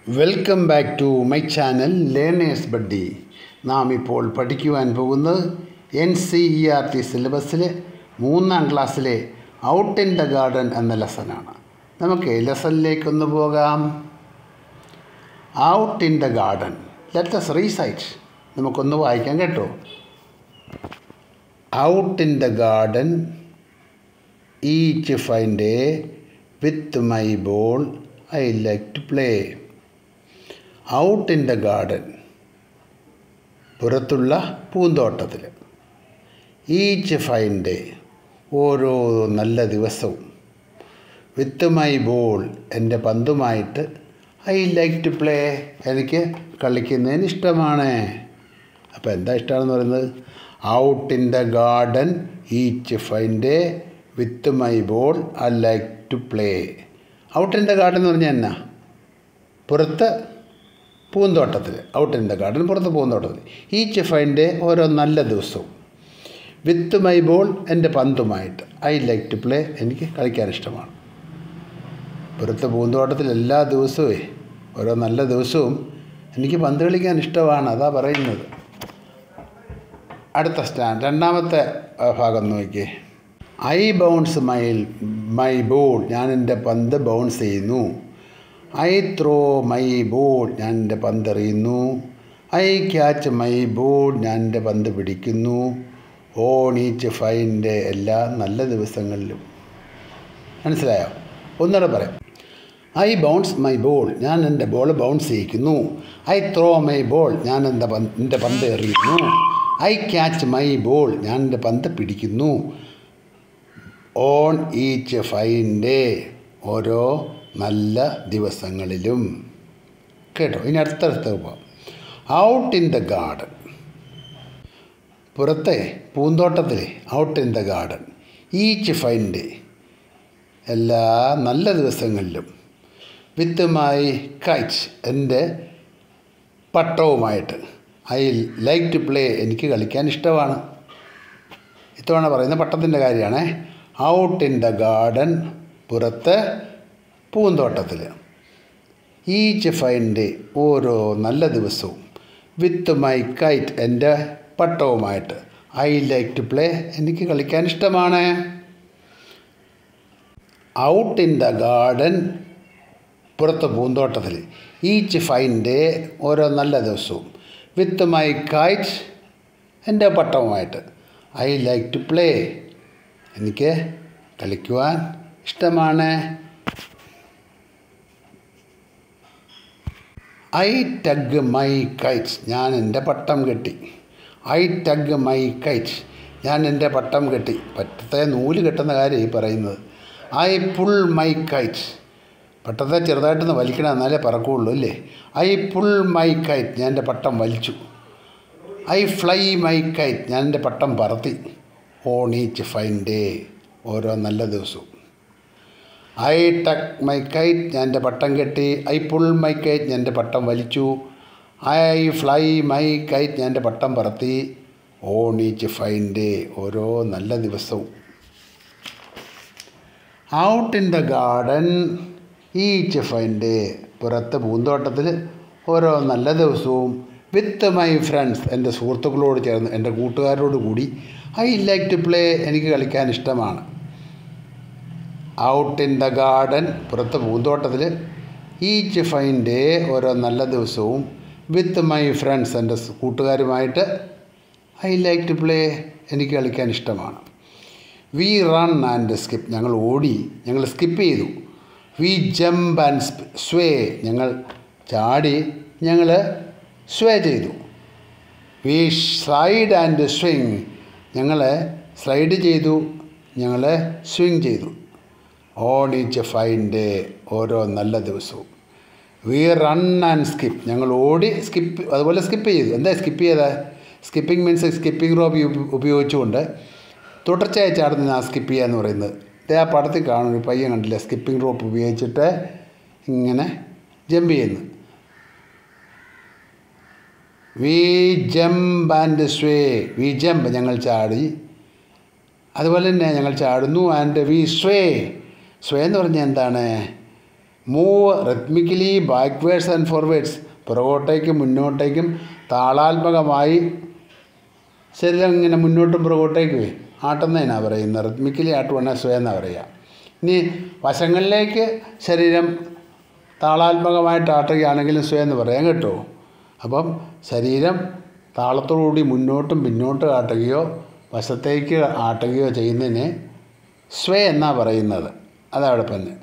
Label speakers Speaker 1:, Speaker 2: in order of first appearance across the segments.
Speaker 1: welcome back to my channel learners buddy നാം ഇപ്പോൾ പഠിക്കുവാൻ പോകുന്നത് N C E R T സിലബസിലെ മൂന്നാം ക്ലാസ്സിലെ ഔട്ട് ഇൻ ദ ഗാർഡൻ എന്ന ലെസനാണ് നമുക്ക് ലെസണിലേക്കൊന്ന് പോകാം out in the garden let's recite നമുക്കൊന്ന് വായിക്കാം കേട്ടോ out in the garden each find a with my ball I like to play out in the garden പുറത്തുള്ള പൂന്തോട്ടത്തിൽ ഈച്ച് ഫൈൻ ഡേ ഓരോ നല്ല ദിവസവും വിത്ത് മൈ ബോൾ എൻ്റെ പന്തുമായിട്ട് ഐ ലൈക്ക് ടു പ്ലേ എനിക്ക് കളിക്കുന്നതിന് ഇഷ്ടമാണ് അപ്പോൾ എന്താ ഇഷ്ടമാണെന്ന് പറയുന്നത് out in the garden each fine day with my ball I like to play out in the garden എന്ന് പറഞ്ഞാൽ എന്നാ പുറത്ത് പൂന്തോട്ടത്തിൽ ഔട്ട് ഇൻ ദ ഗാർഡൻ പുറത്ത് പൂന്തോട്ടത്തിൽ ഈച്ച് ഫൈൻ ഡേ ഓരോ നല്ല ദിവസവും വിത്ത് മൈ ബോൾ എൻ്റെ പന്തുമായിട്ട് ഐ ലൈക്ക് ടു പ്ലേ എനിക്ക് കളിക്കാൻ ഇഷ്ടമാണ് പുറത്ത് പൂന്തോട്ടത്തിൽ എല്ലാ ദിവസവും ഓരോ നല്ല ദിവസവും എനിക്ക് പന്ത് കളിക്കാൻ ഇഷ്ടമാണ് അതാ പറയുന്നത് അടുത്ത സ്റ്റാൻഡ് രണ്ടാമത്തെ ആ, ഭാഗം നോക്കിയേ I bounce my my ball ഞാൻ എൻ്റെ പന്ത് ബൗൺസ് ചെയ്യുന്നു ഐ ത്രോ മൈ ബോൾ ഞാൻ എൻ്റെ പന്ത് എറിയുന്നു ഐ ക്യാച്ച് മൈ ബോൾ ഞാൻ എൻ്റെ പന്ത് പിടിക്കുന്നു ഓൺ ഈച്ച് ഫൈൻ്റെ എല്ലാ നല്ല ദിവസങ്ങളിലും മനസ്സിലായോ ഒന്നുകൂടെ പറയാം ഐ ബൗൺസ് മൈ ബോൾ ഞാൻ എൻ്റെ ബോൾ ബൗൺസ് ചെയ്യിക്കുന്നു ഐ ത്രോ മൈ ബോൾ ഞാൻ എൻ്റെ പന്ത് എൻ്റെ പന്ത് എറിയുന്നു ഐ ക്യാച്ച് മൈ ബോൾ ഞാൻ എൻ്റെ പന്ത് പിടിക്കുന്നു ഓൺ ഈച്ച് ഫൈൻ ഡേ ഓരോ നല്ല ദിവസങ്ങളിലും കേട്ടോ ഇനി അടുത്തടുത്ത് പോവാം ഔട്ട് ഇൻ ദ ഗാർഡൻ പുറത്തെ പൂന്തോട്ടത്തിലെ out in the garden each fine day എല്ലാ നല്ല ദിവസങ്ങളിലും വിത്ത് മൈ കൈറ്റ്സ് എൻ്റെ പട്ടവുമായിട്ട് ഐ ലൈക്ക് ടു പ്ലേ എനിക്ക് കളിക്കാൻ ഇഷ്ടമാണ് ഇത്തവണ പറയുന്ന പട്ടത്തിൻ്റെ കാര്യമാണ് ഔട്ട് ഇൻ ദ ഗാർഡൻ പുറത്ത് പൂന്തോട്ടത്തിൽ ഈച്ച് ഫൈൻ ഡേ ഓരോ നല്ല ദിവസവും വിത്ത് മൈ കൈറ്റ് എൻ്റെ പട്ടവുമായിട്ട് ഐ ലൈക്ക് ടു പ്ലേ എനിക്ക് കളിക്കാൻ ഇഷ്ടമാണ് ഔട്ട് ഇൻ ദ ഗാർഡൻ പുറത്ത് പൂന്തോട്ടത്തിൽ ഈച്ച് ഫൈൻ ഡേ ഓരോ നല്ല ദിവസവും വിത്ത് മൈ കൈറ്റ് എൻ്റെ പട്ടവുമായിട്ട് ഐ ലൈക്ക് ടു പ്ലേ എനിക്ക് കളിക്കുവാൻ ഇഷ്ടമാണ് ഐ ടഗ് മൈ കൈറ്റ്സ് ഞാൻ എൻ്റെ പട്ടം കെട്ടി ഐ ടഗ് മൈ കൈറ്റ്സ് ഞാൻ എൻ്റെ പട്ടം കെട്ടി പട്ടത്തെ നൂല് കെട്ടുന്ന കാര്യം ഈ പറയുന്നത് ഐ പുൾ മൈ കൈറ്റ്സ് പട്ടത്തെ ചെറുതായിട്ടൊന്ന് വലിക്കണം എന്നാലേ പറക്കുള്ളൂ അല്ലേ ഐ പുൾ മൈ കൈറ്റ് ഞാൻ എൻ്റെ പട്ടം വലിച്ചു ഐ ഫ്ലൈ മൈ കൈറ്റ് ഞാൻ എൻ്റെ പട്ടം പറത്തി ഓൺ ഈച്ച് ഫൈൻ ഡേ ഓരോ നല്ല ദിവസവും ഐ ടക്ക് മൈ കൈറ്റ് ഞാൻ എൻ്റെ പട്ടം കെട്ടി ഐ പുൾ മൈ കൈറ്റ് ഞാൻ എൻ്റെ പട്ടം വലിച്ചു ഐ ഫ്ലൈ മൈ കൈറ്റ് ഞാൻ എൻ്റെ പട്ടം പറത്തി ഓൺ ഈച്ച് ഫൈൻ ഡേ ഓരോ നല്ല ദിവസവും out in the garden each fine day പുറത്ത് പൂന്തോട്ടത്തിൽ ഓരോ നല്ല ദിവസവും വിത്ത് മൈ ഫ്രണ്ട്സ് എൻ്റെ സുഹൃത്തുക്കളോട് ചേർന്ന് എൻ്റെ കൂട്ടുകാരോട് കൂടി ഐ ലൈക്ക് ടു പ്ലേ എനിക്ക് കളിക്കാൻ ഇഷ്ടമാണ് ഔട്ട് ഇൻ ദ ഗാർഡൻ പുറത്ത് പൂന്തോട്ടത്തിൽ ഈച്ച് ഫൈൻ ഡേ ഓരോ നല്ല ദിവസവും വിത്ത് മൈ ഫ്രണ്ട്സ് എൻ്റെ കൂട്ടുകാരുമായിട്ട് ഐ ലൈക്ക് ടു പ്ലേ എനിക്ക് കളിക്കാൻ ഇഷ്ടമാണ് വി റൺ ആൻഡ് സ്കിപ്പ് ഞങ്ങൾ ഓടി ഞങ്ങൾ സ്കിപ്പ് ചെയ്തു വി ജമ്പ് ആൻഡ് സ്വേ ഞങ്ങൾ ചാടി ഞങ്ങൾ സ്വേ ചെയ്തു വി സ്ലൈഡ് ആൻഡ് സ്വിങ് ഞങ്ങൾ സ്ലൈഡ് ചെയ്തു ഞങ്ങൾ സ്വിങ് ചെയ്തു ഓൺ ഈച്ച് ഫൈൻ ഡേ ഓരോ നല്ല ദിവസവും വി റൺ ആൻഡ് സ്കിപ്പ് ഞങ്ങൾ ഓടി സ്കിപ്പ് അതുപോലെ സ്കിപ്പ് ചെയ്തു എന്താ സ്കിപ്പ് ചെയ്തത് സ്കിപ്പിംഗ് മീൻസ് സ്കിപ്പിംഗ് റോപ്പ് ഉപയോഗിച്ചുകൊണ്ട് തുടർച്ചയായി ചാടുന്ന ആ സ്കിപ്പ് ചെയ്യുക എന്ന് പറയുന്നത് ദേ ആ പടത്തിൽ കാണും ഒരു പയ്യൻ കണ്ടില്ല സ്കിപ്പിംഗ് റോപ്പ് ഉപയോഗിച്ചിട്ട് ഇങ്ങനെ ജമ്പ് ചെയ്യുന്നു we jump and sway we jump ഞങ്ങൾ ചാടി അതുപോലെ തന്നെ ഞങ്ങൾ ചാടുന്നു ആൻഡ് വി സ്വേ സ്വേ എന്ന് പറഞ്ഞാൽ എന്താണ് move rhythmically backwards and forwards പുറകോട്ടേക്കും മുന്നോട്ടേക്കും താളാത്മകമായി ശരീരം ഇങ്ങനെ മുന്നോട്ടും പുറകോട്ടേക്ക് ആട്ടുന്നതിനാണ് പറയുന്നത് റിത്മിക്കലി ആട്ടുവാണെങ്കിൽ സ്വയം എന്നാണ് പറയുക ഇനി വശങ്ങളിലേക്ക് ശരീരം താളാത്മകമായിട്ട് ആട്ടുകയാണെങ്കിലും സ്വയം എന്ന് പറയാൻ കേട്ടോ അപ്പം ശരീരം താളത്തോടുകൂടി മുന്നോട്ടും പിന്നോട്ടും ആട്ടുകയോ വശത്തേക്ക് ആട്ടുകയോ ചെയ്യുന്നതിന് സ്വേ എന്നാണ് പറയുന്നത് അതവിടെ തന്നെ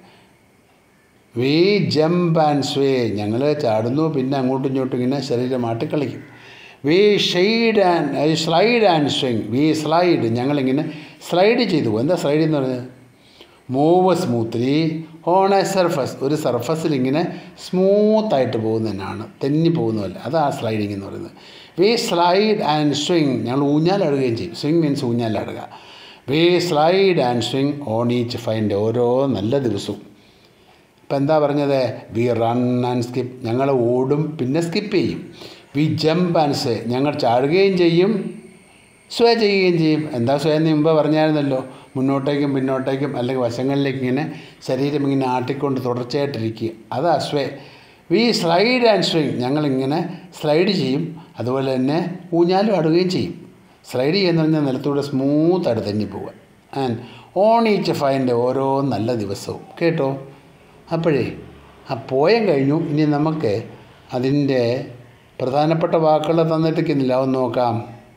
Speaker 1: വി ജമ്പ് ആൻഡ് സ്വേ ഞങ്ങൾ ചാടുന്നു പിന്നെ അങ്ങോട്ടും ഇങ്ങോട്ടും ഇങ്ങനെ ശരീരം ആട്ടിക്കളിക്കും we shade and slide and swing we slide ഞങ്ങളിങ്ങനെ സ്ലൈഡ് ചെയ്തു പോകും എന്താ സ്ലൈഡ് എന്ന് പറഞ്ഞത് move smoothly on a surface ഒരു സർഫസിൽ ഇങ്ങനെ സ്മൂത്തായിട്ട് പോകുന്നതിനാണ് തെന്നി പോകുന്നതല്ല അതാണ് സ്ലൈഡിങ് എന്ന് പറയുന്നത് വി സ്ലൈഡ് ആൻഡ് സ്വിങ് ഞങ്ങൾ ഊഞ്ഞാലാടുകയും ചെയ്യും സ്വിങ് മീൻസ് ഊഞ്ഞാലാടുക we slide and swing on each ഫൈൻ്റെ ഓരോ നല്ല ദിവസവും ഇപ്പം എന്താ പറഞ്ഞത് വി റൺ ആൻഡ് സ്കിപ്പ് ഞങ്ങൾ ഓടും പിന്നെ സ്കിപ്പ് ചെയ്യും വി ജമ്പ് ആൻഡ് സ്വേ ഞങ്ങൾ ചാടുകയും ചെയ്യും സ്വേ ചെയ്യുകയും ചെയ്യും എന്താ സ്വേ എന്ന് മുമ്പ് പറഞ്ഞായിരുന്നല്ലോ മുന്നോട്ടേക്കും പിന്നോട്ടേക്കും അല്ലെങ്കിൽ വശങ്ങളിലേക്ക് ഇങ്ങനെ ശരീരം ഇങ്ങനെ ആട്ടിക്കൊണ്ട് തുടർച്ചയായിട്ടിരിക്കുക അതാ sway we slide and swing ഞങ്ങളിങ്ങനെ സ്ലൈഡ് ചെയ്യും അതുപോലെ തന്നെ ഊഞ്ഞാലും ആടുകയും ചെയ്യും സ്ലൈഡ് ചെയ്യുന്ന പറഞ്ഞാൽ നിലത്തൂടെ സ്മൂത്തായിട്ട് തെന്നി പോവുക ആൻഡ് ഓൺ ഈച്ച് ഫൈൻ്റെ ഓരോ നല്ല ദിവസവും കേട്ടോ അപ്പോഴേ ആ പോയം കഴിഞ്ഞു ഇനി നമുക്ക് അതിൻ്റെ പ്രധാനപ്പെട്ട വാക്കുകൾ തന്നിട്ടിരിക്കുന്നില്ല ഒന്ന് നോക്കാം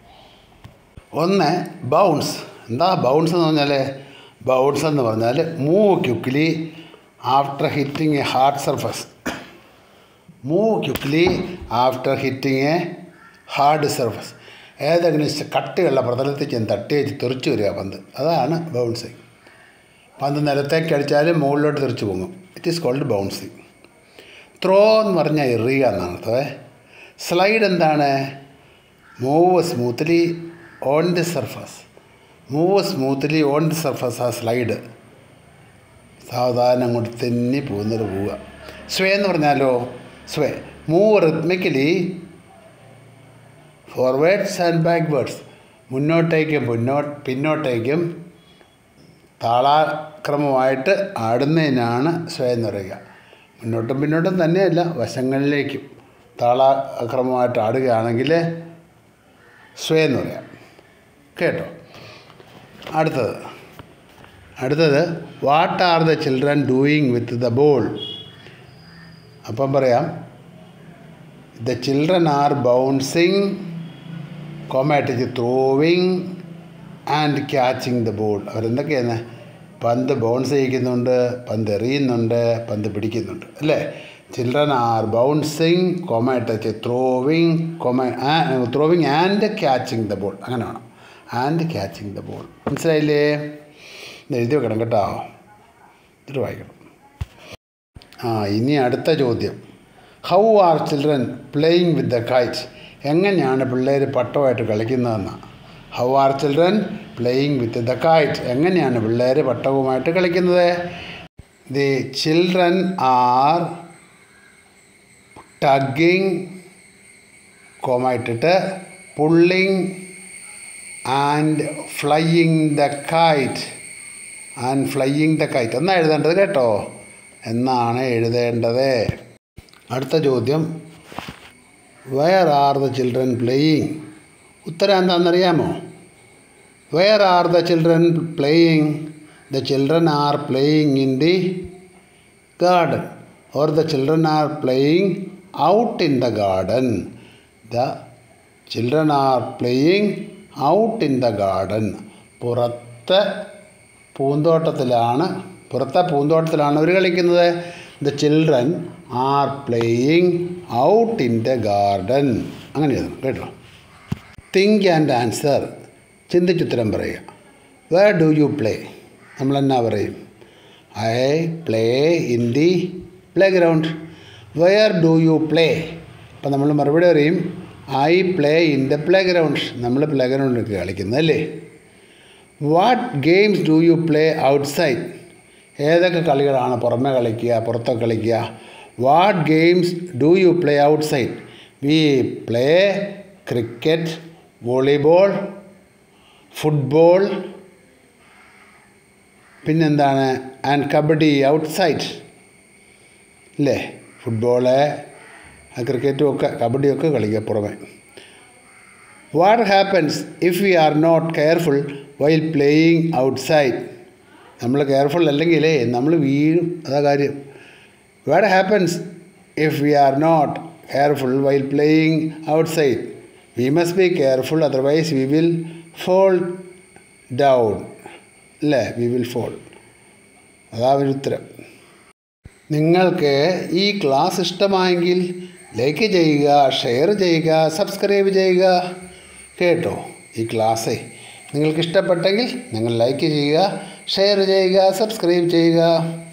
Speaker 1: ഒന്ന് ബൗൺസ് എന്താ ബൗൺസ് എന്ന് പറഞ്ഞാൽ ബൗൺസ് എന്ന് പറഞ്ഞാൽ move quickly after hitting a hard surface move quickly after hitting a hard surface ഏതെങ്കിലും കട്ടിയുള്ള പ്രതലത്തിൽ ചെന്ന് തട്ടി വെച്ച് തെറിച്ച് വരിക പന്ത് അതാണ് ബൗൺസിങ് പന്ത് നിലത്തേക്ക് അടിച്ചാൽ മുകളിലോട്ട് തെറിച്ച് പോകും it is called bouncing throw എന്ന് പറഞ്ഞാൽ എറിയുക എന്നാണ് അർത്ഥമേ സ്ലൈഡ് എന്താണ് move smoothly on the surface move smoothly on the surface ആ സ്ലൈഡ് സാവധാനം അങ്ങോട്ട് തെന്നി പോകുന്നത് പോവുക സ്വേ എന്ന് പറഞ്ഞാലോ sway move rhythmically forwards and backwards മുന്നോട്ടേക്കും മുന്നോട്ട് പിന്നോട്ടേക്കും താളാക്രമമായിട്ട് ആടുന്നതിനാണ് സ്വേ എന്ന് പറയുക മുന്നോട്ടും പിന്നോട്ടും തന്നെയല്ല വശങ്ങളിലേക്കും താളാക്രമമായിട്ട് ആടുകയാണെങ്കിൽ സ്വേ എന്ന് പറയാം കേട്ടോ അടുത്തത് അടുത്തത് what are the children doing with the ball അപ്പം പറയാം ദ ചിൽഡ്രൻ ആർ ബൗൺസിങ് കോമാറ്റിക് throwing and catching the ball അവരെന്തൊക്കെയാണ് പന്ത് ബൗൺസ് ചെയ്യിക്കുന്നുണ്ട് പന്ത് എറിയുന്നുണ്ട് പന്ത് പിടിക്കുന്നുണ്ട് അല്ലേ ചിൽഡ്രൻ ആർ ബൗൺസിങ് കൊമാറ്റച്ച് throwing comma throwing and catching the ball അങ്ങനെ വേണം ആൻഡ് ക്യാച്ചിങ് ദ ബോൾ മനസ്സിലായില്ലേ ഇത് എഴുതി വെക്കണം കേട്ടോ ഇത് വായിക്കണം ആ ഇനി അടുത്ത ചോദ്യം how are children playing with the kite എങ്ങനെയാണ് പിള്ളേർ പട്ടമായിട്ട് കളിക്കുന്നതെന്നാണ് how are children playing with the kite എങ്ങനെയാണ് പിള്ളേർ പട്ടവുമായിട്ട് കളിക്കുന്നത് ദി ചിൽഡ്രൻ ആർ ടഗിങ് കോമായിട്ടിട്ട് pulling and flying the kite and flying the kite എന്നാണ് എഴുതേണ്ടത് കേട്ടോ എന്നാണ് എഴുതേണ്ടത് അടുത്ത ചോദ്യം where are the children playing ഉത്തരം എന്താണെന്നറിയാമോ where are the children playing the children are playing in the garden or the children are playing out in the garden the children are playing out in the garden പുറത്ത് പൂന്തോട്ടത്തിലാണ് പുറത്തെ പൂന്തോട്ടത്തിലാണ് അവർ കളിക്കുന്നത് the children are playing out in the garden അങ്ങനെ എഴുതണം കേട്ടോ think and answer ചിന്തിച്ചുത്തരം പറയുക വേർ ഡു യു പ്ലേ നമ്മൾ എന്നാ പറയും I play in the playground where do you play അപ്പം നമ്മൾ മറുപടി പറയും I play in the playground നമ്മൾ പ്ലേ ഗ്രൗണ്ടിലൊക്കെ കളിക്കുന്നത് അല്ലേ what games do you play outside ഏതൊക്കെ കളികളാണ് പുറമെ കളിക്കുക പുറത്തൊക്കെ കളിക്കുക what games do you play outside we play cricket volleyball football പിന്നെന്താണ് ആൻഡ് കബഡി ഔട്ട്സൈഡ് ഇല്ലേ ഫുട്ബോള് ക്രിക്കറ്റും ഒക്കെ കബഡിയൊക്കെ കളിക്കുക പുറമെ what happens if we are not careful while playing outside നമ്മൾ കെയർഫുൾ അല്ലെങ്കിലേ നമ്മൾ വീഴും അതാ കാര്യം what happens if we are not careful while playing outside we must be careful otherwise we will fall down അല്ലേ വി വിൽ ഫോൾ അതാ ഒരു ഉത്തരം നിങ്ങൾക്ക് ഈ ക്ലാസ് ഇഷ്ടമായെങ്കിൽ ലൈക്ക് ചെയ്യുക ഷെയർ ചെയ്യുക സബ്സ്ക്രൈബ് ചെയ്യുക കേട്ടോ ഈ ക്ലാസ്സേ നിങ്ങൾക്ക് ഇഷ്ടപ്പെട്ടെങ്കിൽ നിങ്ങൾ ലൈക്ക് ചെയ്യുക ഷെയർ ചെയ്യുക സബ്സ്ക്രൈബ് ചെയ്യുക